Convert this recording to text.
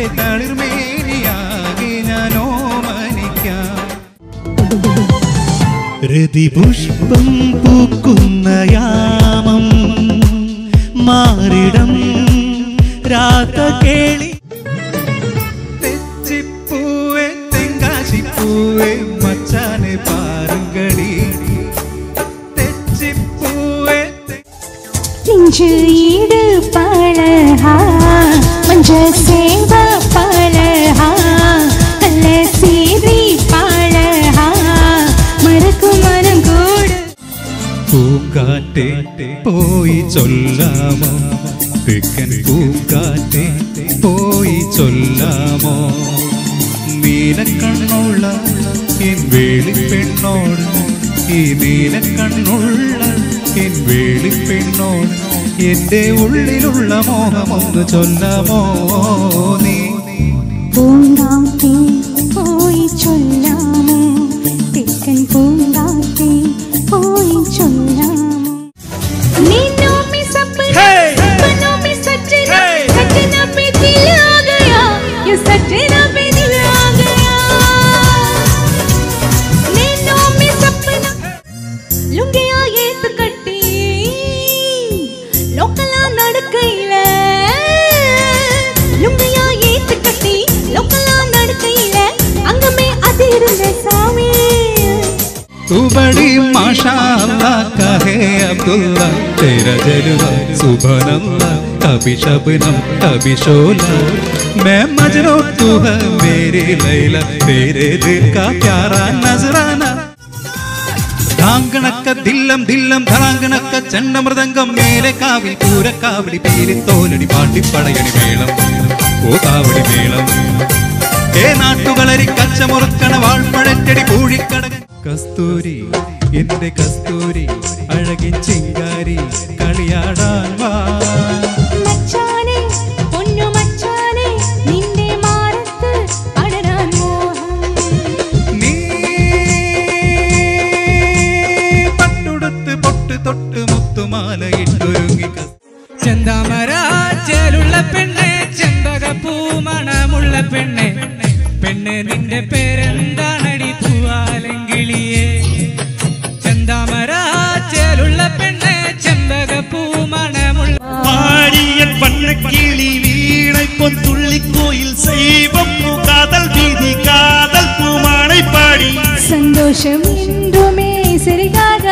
തളിർമേനിയാകെ ഞാൻ ഓമനിക്കാം രതിപുഷ്പം പൂക്കുന്ന യാമം മാറിടം രാത കേളി തെച്ചിപ്പൂവേ തെങ്കാശിപ്പൂവേ മച്ചാനെ പാരുങ്കടി തെച്ചിപ്പൂവേ തെ- நெஞ்சு ஈடு பழகா மஞ்ச சேவ பழகா கல்ல சீரி பழகா மறக்கு மனம் கூடு പൂങ്കാറ്റെ പോയി ചൊല്ലാമോ തെക്കൻ പൂങ്കാറ്റെ പോയി ചൊല്ലാമോ നീലക്കണ്ണുള്ള എൻ വേളിപ്പെണ്ണോട് ഈ നീലക്കണ്ണുള്ള എൻ വേളിപ്പെണ്ണോട് എന്റെ ഉള്ളിലുള്ള മോഹമൊന്ന് ചൊല്ലാമോ നീ പൂങ്കാറ്റേ പോയി ചൊല്ലാമോ തെക്കൻ പൂങ്കാറ്റേ പോയി ചൊല്ലാമോ नींदों में सपना सपनों में सजना सजना पे दिल आ गया ये सजना पे दिल आ गया नींदों में सपना ലുങ്കിയാ ഏത്ത് കട്ടി ലോക്കലാ നടക്കയില ലുങ്കിയാ ഏത്ത് കട്ടി ലോക്കലാ നടക്കയില അங்கമേ അതിരുന്ന സാമി तू बड़ी माशाअल्लाह कहे अब्दुल्ला तेरा जलवा सुबह अल्लाह कभी शबनम कभी शोला मैं मजनू तू है मेरी लैला तेरे दिल का प्यारा नजराना ധാങ്കണക്ക ദില്ലം ദില്ലം ധളാങ്കണക്ക ചെണ്ടമൃദംഗം മേലെ കാവിൽ പൂരക്കാവടി പേരി തോലടി പാട്ടിപ്പടയണി മേളം ഓ കാവടി മേളം ഏ നാട്ടുകളരി കച്ചമുറുക്കണ വാൾപ്പഴറ്റടി പൂഴിക്കടകൻ കസ്തൂരി എന്റെ കസ്തൂരി അഴകിൻ ചിങ്കാരി കളിയാടാൻ വാ മച്ചാനെ പൊന്നു മച്ചാനെ നിന്റെ മാറത്ത് അടരാൻ മോഹം നീ പട്ടുടുത്ത് പൊട്ട് തൊട്ട് മുത്തുമാല ഇട്ടൊരുങ്ങി കസ് ചെന്താമര ചേലുള്ള പെണ്ണെ ചെമ്പകപ്പൂ മണമുള്ള പെണ്ണെ പെണ്ണെ നിന്റെ പേരെന്താണടി പൂവാലെങ്കിളിയേ ചെന്താമര ചേലുള്ള പെണ്ണെ ചെമ്പകപ്പൂ മണമുള്ള பாடிய பண்ணக்கிளி வீணை பொந்துள்ளி கோயில் செய்வம் காதல் வீதி காதல் பூமானை பாடி சந்தோஷம் என்றுமே சிறுகாத